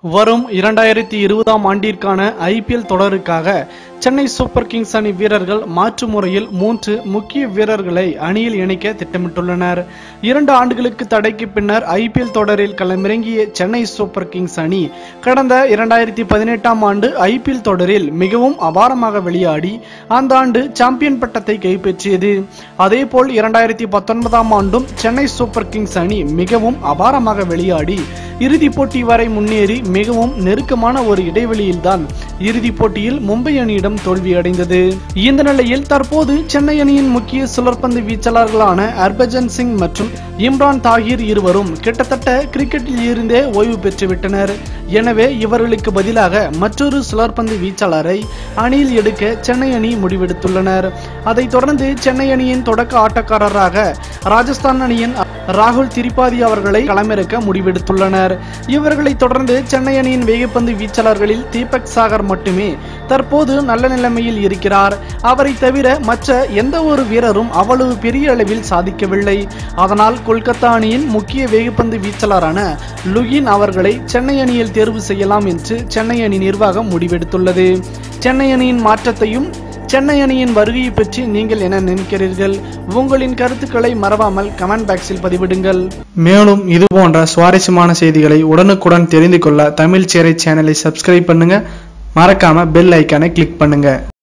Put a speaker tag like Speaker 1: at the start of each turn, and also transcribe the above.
Speaker 1: வரும் இரண்டாயிரத்தி இருபதாம் ஆண்டிற்கான ஐபிஎல் தொடருக்காக சென்னை சூப்பர் கிங்ஸ் அணி வீரர்கள் மாற்று முறையில் மூன்று முக்கிய வீரர்களை அணியில் இணைக்க திட்டமிட்டுள்ளனர் இரண்டு ஆண்டுகளுக்கு தடைக்கு பின்னர் ஐபிஎல் தொடரில் களமிறங்கிய சென்னை சூப்பர் கிங்ஸ் அணி கடந்த இரண்டாயிரத்தி பதினெட்டாம் ஆண்டு ஐபிஎல் தொடரில் மிகவும் அபாரமாக விளையாடி அந்த ஆண்டு சாம்பியன் பட்டத்தை கைப்பற்றியது அதேபோல் இரண்டாயிரத்தி பத்தொன்பதாம் ஆண்டும் சென்னை சூப்பர் கிங்ஸ் அணி மிகவும் அபாரமாக விளையாடி இறுதிப் போட்டி வரை முன்னேறி மிகவும் நெருக்கமான ஒரு இடைவெளியில்தான் இறுதிப் போட்டியில் மும்பை அணியிடம் தோல்வியடைந்தது இந்த நிலையில் தற்போது சென்னை அணியின் முக்கிய சுழற்பந்து வீச்சாளர்களான ஹர்பஜன் சிங் மற்றும் இம்ரான் தாகிர் இருவரும் கிட்டத்தட்ட கிரிக்கெட்டில் இருந்தே ஓய்வு பெற்றுவிட்டனர் எனவே இவர்களுக்கு பதிலாக மற்றொரு சுழற்பந்து வீச்சாளரை அணியில் எடுக்க சென்னை அணி முடிவெடுத்துள்ளனர் அதைத் தொடர்ந்து சென்னை அணியின் தொடக்க ஆட்டக்காரராக ராஜஸ்தான் அணியின் ராகுல் திரிபாதி அவர்களை களமிறக்க முடிவெடுத்துள்ளனர் இவர்களை தொடர்ந்து சென்னை அணியின் வேகப்பந்து வீச்சாளர்களில் தீபக் சாகர் மட்டுமே தற்போது நல்ல நிலைமையில் இருக்கிறார் அவரை தவிர மற்ற எந்த ஒரு வீரரும் அவ்வளவு பெரிய அளவில் சாதிக்கவில்லை அதனால் கொல்கத்தா அணியின் முக்கிய வேகப்பந்து வீச்சாளரான லுகின் அவர்களை சென்னை அணியில் தேர்வு செய்யலாம் என்று சென்னை அணி நிர்வாகம் முடிவெடுத்துள்ளது சென்னை அணியின் மாற்றத்தையும் சென்னை அணியின் வருகையை பற்றி நீங்கள் என்ன நினைக்கிறீர்கள் உங்களின் கருத்துக்களை மறவாமல் கமெண்ட் பாக்ஸில் பதிவிடுங்கள் மேலும் இது போன்ற சுவாரஸ்யமான செய்திகளை உடனுக்குடன் தெரிந்து கொள்ள தமிழ் சேரை சேனலை சப்ஸ்கிரைப் பண்ணுங்க மறக்காம பெல் ஐக்கானை கிளிக் பண்ணுங்க